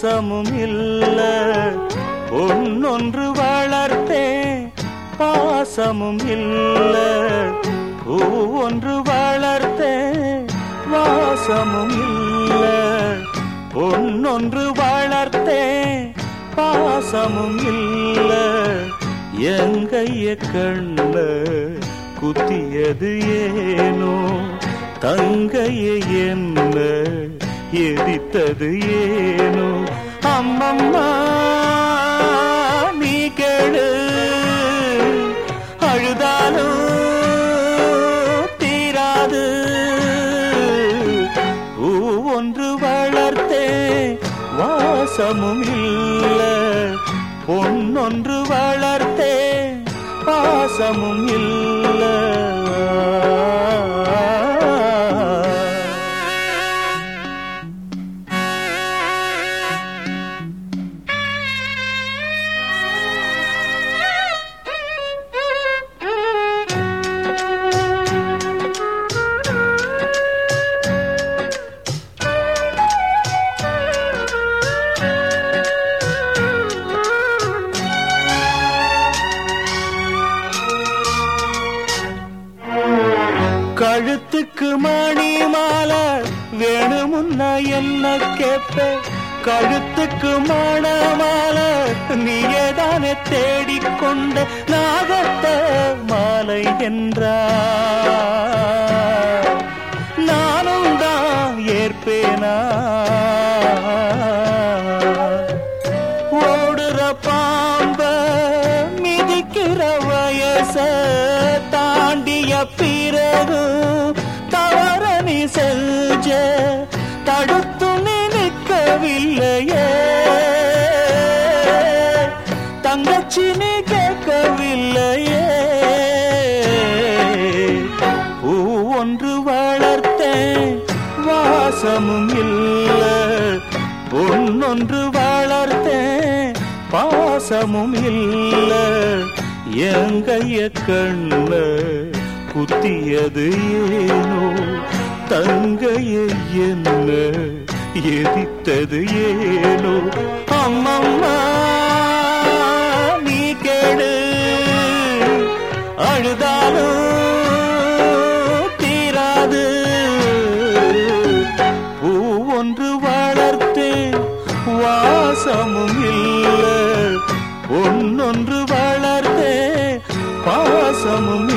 வாசமும் இல்ல பொன்னொன்று வளர்த்தே பாசமும் இல்ல பூ ஒன்று வளர்த்தே வாசமும் இல்ல பொன்னொன்று வளர்த்தே பாசமும் இல்ல எங்கைய கண்ண குத்தியது ஏனோ தங்கைய என்ன எதித்தது ஏனோ அம்மம்மா நீ கேளு அழுதாலும் தீராது பூ ஒன்று வளர்த்தே வாசமும் இல்ல பொன்னொன்று வளர்த்தே பாசமும் இல்ல கழுத்துக்கு மணி மாலை வேணுமுன்னா என்ன கேப்ப கழுத்துக்கு மண மாலை நீயேதானே தேடிக்கொண்ட நாகத்த மாலை என்றா நானும் தான் ஏற்பேனா ஓடுற பாம்ப மிதிக்கிற வயச தாண்டிய பிறகு தவற நீ செஞ்ச தடுத்து நீ நிற்கவில்லையே தங்கச்சி நீ கேட்கவில்லையே பூ ஒன்று வளர்த்தேன் வாசமும் இல்ல பொன்னொன்று வளர்த்தேன் பாசமும் இல்ல எங்கைய கண்ண குத்தியது ஏனோ தங்கைய என்ன எதித்தது ஏனோ அம்மம்மா நீ கேடு அழுதாலும் தீராது பூ ஒன்று வளர்த்தேன் வாசமும் இல்ல பொன்னொன்று வளர்த்தேன் பாசமும்